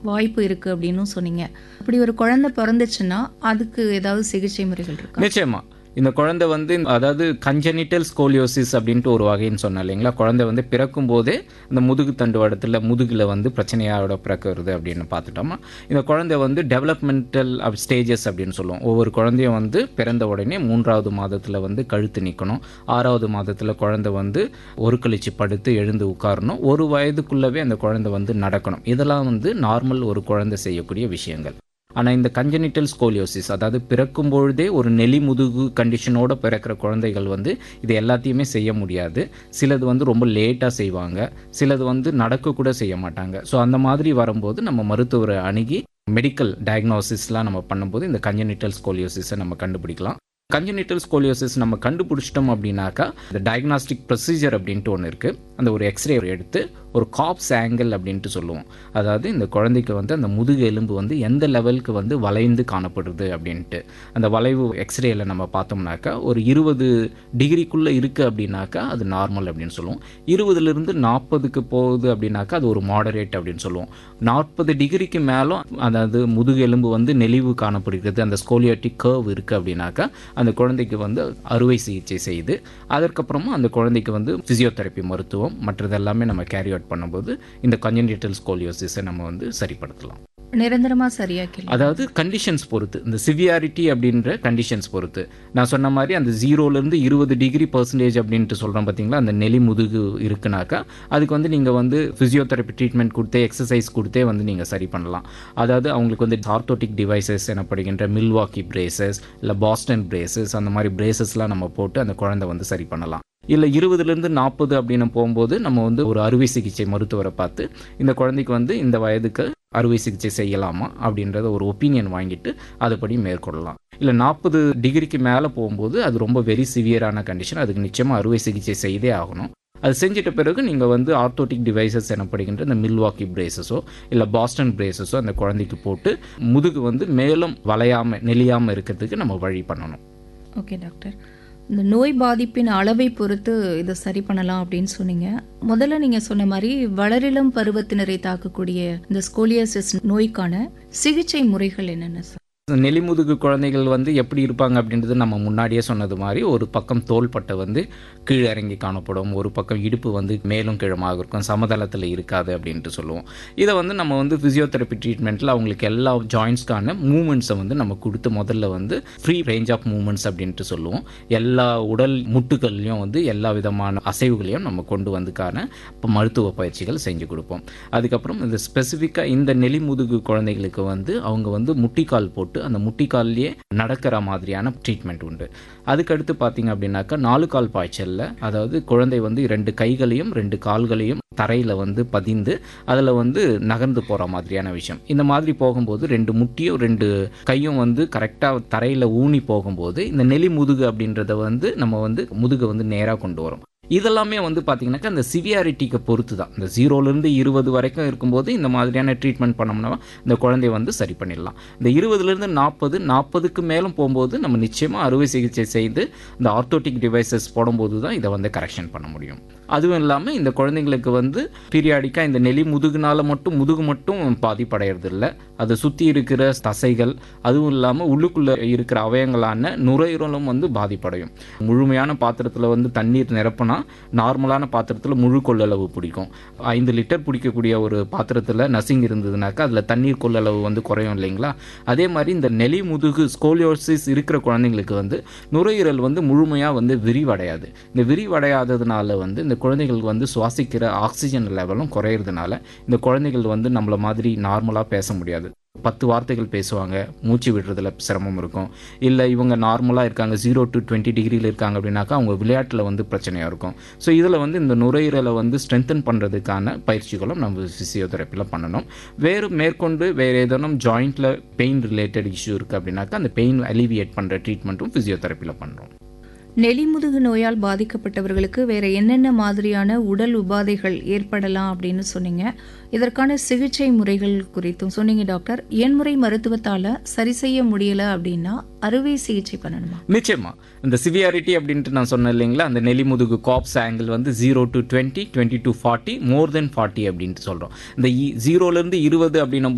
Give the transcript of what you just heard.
வாய்ப்பு இருக்கு அப்படின்னு சொன்னீங்க அப்படி ஒரு குழந்தை பிறந்துச்சுன்னா அதுக்கு ஏதாவது சிகிச்சை முறைகள் இருக்கா நிச்சயமா இந்த குழந்தை வந்து அதாவது கஞ்சனிட்டல் ஸ்கோலியோசிஸ் அப்படின்ட்டு ஒரு வகைன்னு சொன்னேன் இல்லைங்களா குழந்தை வந்து பிறக்கும் போதே இந்த முதுகு தண்டுவடத்தில் முதுகில் வந்து பிரச்சனையோட பிறக்கிறது அப்படின்னு பார்த்துட்டோமா இந்த குழந்தை வந்து டெவலப்மெண்டல் ஸ்டேஜஸ் அப்படின்னு சொல்லுவோம் ஒவ்வொரு குழந்தையும் வந்து பிறந்த உடனே மூன்றாவது மாதத்தில் வந்து கழுத்து நிற்கணும் ஆறாவது மாதத்தில் குழந்தை வந்து ஒரு கழிச்சு படுத்து எழுந்து உட்காரணும் ஒரு வயதுக்குள்ளவே அந்த குழந்தை வந்து நடக்கணும் இதெல்லாம் வந்து நார்மல் ஒரு குழந்தை செய்யக்கூடிய விஷயங்கள் ஆனால் இந்த கஞ்சனிட்டல் ஸ்கோலியோசிஸ் அதாவது பிறக்கும் பொழுதே ஒரு நெலி முதுகு கண்டிஷனோட பிறக்கிற குழந்தைகள் வந்து இது எல்லாத்தையுமே செய்ய முடியாது சிலது வந்து ரொம்ப லேட்டாக செய்வாங்க சிலது வந்து நடக்க கூட செய்ய மாட்டாங்க ஸோ அந்த மாதிரி வரும்போது நம்ம மருத்துவரை அணுகி மெடிக்கல் டயக்னோசிஸ்லாம் நம்ம பண்ணும்போது இந்த கஞ்சனிட்டல் ஸ்கோலியோசிஸை நம்ம கண்டுபிடிக்கலாம் கஞ்சனிட்டல் ஸ்கோலியோசிஸ் நம்ம கண்டுபிடிச்சிட்டோம் அப்படின்னாக்கா இந்த டயக்னாஸ்டிக் ப்ரொசீஜர் அப்படின்ட்டு ஒன்று இருக்குது அந்த ஒரு எக்ஸ்ரே எடுத்து ஒரு காப்ஸ் ஆங்கிள் அப்படின்ட்டு சொல்லுவோம் அதாவது இந்த குழந்தைக்கு வந்து அந்த முதுகு எலும்பு வந்து எந்த லெவலுக்கு வந்து வளைந்து காணப்படுது அப்படின்ட்டு அந்த வளைவு எக்ஸ்ரேயில் நம்ம பார்த்தோம்னாக்கா ஒரு இருபது டிகிரிக்குள்ளே இருக்குது அப்படின்னாக்கா அது நார்மல் அப்படின்னு சொல்லுவோம் இருபதுலேருந்து நாற்பதுக்கு போகுது அப்படின்னாக்கா அது ஒரு மாடரேட் அப்படின்னு சொல்லுவோம் நாற்பது டிகிரிக்கு மேலும் அதாவது முதுகு எலும்பு வந்து நெளிவு காணப்படுகிறது அந்த ஸ்கோலியாட்டிக் கர்வ் இருக்குது அப்படின்னாக்கா அந்த குழந்தைக்கு வந்து அறுவை சிகிச்சை செய்து அதற்கப்புறமா அந்த குழந்தைக்கு வந்து ஃபிசியோதெரப்பி மருத்துவம் மற்றது எல்லாமே நம்ம கேரி அவுட் பண்ணும்போது இந்த கஞ்சனிட்டல் ஸ்கோலியோசிஸை நம்ம வந்து சரிப்படுத்தலாம் நிரந்தரமா சரியாக்கல அதாவது கண்டிஷன்ஸ் பொறுத்து இந்த சிவியாரிட்டி அப்படின்ற கண்டிஷன்ஸ் பொறுத்து நான் சொன்ன மாதிரி அந்த ஜீரோலேருந்து இருபது டிகிரி பர்சன்டேஜ் அப்படின்ட்டு சொல்கிறோம் பார்த்தீங்களா அந்த நெலி முதுகு இருக்குனாக்கா அதுக்கு வந்து நீங்கள் வந்து ஃபிசியோதெரப்பி ட்ரீட்மெண்ட் கொடுத்தே எக்ஸசைஸ் கொடுத்தே வந்து நீங்கள் சரி பண்ணலாம் அதாவது அவங்களுக்கு வந்து ஆர்த்தோட்டிக் டிவைசஸ் எனப்படுகின்ற மில்வாக்கி பிரேசஸ் இல்லை பாஸ்டன் பிரேசஸ் அந்த மாதிரி பிரேசஸ்லாம் நம்ம போட்டு அந்த குழந்தை வந்து சரி பண்ணலாம் இல்லை இருபதுலேருந்து நாற்பது அப்படின்னு போகும்போது நம்ம வந்து ஒரு அறுவை சிகிச்சை மருத்துவரை பார்த்து இந்த குழந்தைக்கு வந்து இந்த வயதுக்கு அறுவை சிகிச்சை செய்யலாமா அப்படின்றத ஒரு ஒப்பீனியன் வாங்கிட்டு அதுபடி மேற்கொள்ளலாம் இல்லை நாற்பது டிகிரிக்கு மேலே போகும்போது அது ரொம்ப வெரி சிவியரான கண்டிஷன் அதுக்கு நிச்சயமாக அறுவை சிகிச்சை செய்தே ஆகணும் அது செஞ்சிட்ட பிறகு நீங்கள் வந்து ஆர்த்தோட்டிக் டிவைசஸ் எனப்படுகின்ற இந்த மில்வாக்கி பிரேசஸோ இல்லை பாஸ்டன் பிரேசஸோ அந்த குழந்தைக்கு போட்டு முதுகு வந்து மேலும் வளையாமல் நெளியாமல் இருக்கிறதுக்கு நம்ம வழி பண்ணணும் ஓகே டாக்டர் இந்த நோய் பாதிப்பின் அளவை பொறுத்து இதை சரி பண்ணலாம் அப்படின்னு சொன்னீங்க முதல்ல நீங்க சொன்ன மாதிரி வளரிளம் பருவத்தினரை தாக்கக்கூடிய இந்த ஸ்கோலியோசிஸ் நோய்க்கான சிகிச்சை முறைகள் என்னென்ன சார் நெலிமுதுகு குழந்தைகள் வந்து எப்படி இருப்பாங்க அப்படின்றது நம்ம முன்னாடியே சொன்னது மாதிரி ஒரு பக்கம் தோள்பட்டை வந்து கீழே இறங்கி காணப்படும் ஒரு பக்கம் இடுப்பு வந்து மேலும் கீழமாக இருக்கும் சமதளத்தில் இருக்காது அப்படின்ட்டு சொல்லுவோம் இதை வந்து நம்ம வந்து ஃபிசியோதெரப்பி ட்ரீட்மெண்ட்டில் அவங்களுக்கு எல்லா ஜாயின்ஸ்க்கான மூமெண்ட்ஸை வந்து நம்ம கொடுத்து முதல்ல வந்து ஃப்ரீ ரேஞ்ச் ஆஃப் மூமெண்ட்ஸ் அப்படின்ட்டு சொல்லுவோம் எல்லா உடல் முட்டுகள்லையும் வந்து எல்லா விதமான அசைவுகளையும் நம்ம கொண்டு வந்துக்கான இப்போ மருத்துவ பயிற்சிகள் செஞ்சு கொடுப்போம் அதுக்கப்புறம் இந்த ஸ்பெசிஃபிக்காக இந்த நெலிமுதுகு குழந்தைகளுக்கு வந்து அவங்க வந்து முட்டிக்கால் போட்டு அந்த முட்டிக்கால்லையே நடக்கிற மாதிரியான ட்ரீட்மெண்ட் உண்டு அதுக்கடுத்து பார்த்தீங்க அப்படின்னாக்கா நாலு கால் பாய்ச்சலில் அதாவது குழந்தை வந்து ரெண்டு கைகளையும் ரெண்டு கால்களையும் தரையில் வந்து பதிந்து அதில் வந்து நகர்ந்து போகிற மாதிரியான விஷயம் இந்த மாதிரி போகும்போது ரெண்டு முட்டியும் ரெண்டு கையும் வந்து கரெக்டாக தரையில் ஊனி போகும்போது இந்த நெலி முதுகு அப்படின்றத வந்து நம்ம வந்து முதுகை வந்து நேராக கொண்டு வரும் இதெல்லாமே வந்து பார்த்தீங்கன்னாக்கா அந்த சிவியாரிட்டிக்கு பொறுத்து தான் இந்த ஜீரோலேருந்து இருபது வரைக்கும் இருக்கும்போது இந்த மாதிரியான ட்ரீட்மெண்ட் பண்ணோம்னா இந்த குழந்தைய வந்து சரி பண்ணிடலாம் இந்த இருபதுலேருந்து நாற்பது நாற்பதுக்கு மேலும் போகும்போது நம்ம நிச்சயமாக அறுவை சிகிச்சை செய்து இந்த ஆர்த்தோட்டிக் டிவைசஸ் போடும்போது தான் இதை வந்து கரெக்ஷன் பண்ண முடியும் அதுவும் இல்லாமல் இந்த குழந்தைங்களுக்கு வந்து பீரியாடிக்காக இந்த நெலி முதுகுனால மட்டும் முதுகு மட்டும் பாதிப்படைகிறது இல்லை அதை சுற்றி இருக்கிற தசைகள் அதுவும் இல்லாமல் உள்ளுக்குள்ளே இருக்கிற அவயங்களான நுரையீரலும் வந்து பாதிப்படையும் முழுமையான பாத்திரத்தில் வந்து தண்ணீர் நிரப்புனா நார்மலான பாத்திரத்தில் முழு கொள்ளளவு பிடிக்கும் ஐந்து லிட்டர் பிடிக்கக்கூடிய ஒரு பாத்திரத்தில் நசிங் இருந்ததுனாக்கா அதில் தண்ணீர் கொள்ளளவு வந்து குறையும் இல்லைங்களா அதே மாதிரி இந்த நெலி முதுகு ஸ்கோலியோசிஸ் இருக்கிற குழந்தைங்களுக்கு வந்து நுரையீரல் வந்து முழுமையாக வந்து விரிவடையாது இந்த விரிவடையாததுனால வந்து இந்த குழந்தைகள் வந்து சுவாசிக்கிற ஆக்சிஜன் லெவலும் குறையிறதுனால இந்த குழந்தைகள் வந்து நம்மள மாதிரி நார்மலாக பேச முடியாது பத்து வார்த்தைகள் பேசுவாங்க மூச்சு விடுறதுல சிரமம் இருக்கும் இல்லை இவங்க நார்மலாக இருக்காங்க ஜீரோ டு டுவெண்ட்டி டிகிரியில் இருக்காங்க அப்படின்னாக்கா அவங்க விளையாட்டில் வந்து பிரச்சனையாக இருக்கும் ஸோ இதில் வந்து இந்த நுரையீரலை வந்து ஸ்ட்ரென்தன் பண்ணுறதுக்கான பயிற்சிகளும் நம்ம ஃபிசியோதெரப்பியில் பண்ணணும் வேறு மேற்கொண்டு வேறு ஏதேனும் ஜாயிண்ட்டில் பெயின் ரிலேட்டட் இஷ்யூ இருக்குது அப்படின்னாக்கா அந்த பெயின் அலிவியேட் பண்ணுற ட்ரீட்மெண்ட்டும் ஃபிசியோதெரப்பியில் பண்ணுறோம் நெலிமுதுகு நோயால் பாதிக்கப்பட்டவர்களுக்கு வேற என்னென்ன மாதிரியான உடல் உபாதைகள் ஏற்படலாம் அப்படின்னு சொன்னீங்க இதற்கான சிகிச்சை முறைகள் குறித்தும் சொன்னீங்க டாக்டர் எண்முறை மருத்துவத்தால சரி செய்ய முடியல அப்படின்னா அறுவை சிகிச்சை பண்ணணுமா நிச்சயமா இந்த சிவியாரிட்டி அப்படின்ட்டு நான் சொன்னேன் இல்லைங்களா அந்த நெலிமுதுகு காப்ஸ் ஆங்கிள் வந்து zero to twenty twenty to forty more than forty அப்படின்ட்டு சொல்கிறோம் இந்த ஜீரோலேருந்து இருபது அப்படின்னும்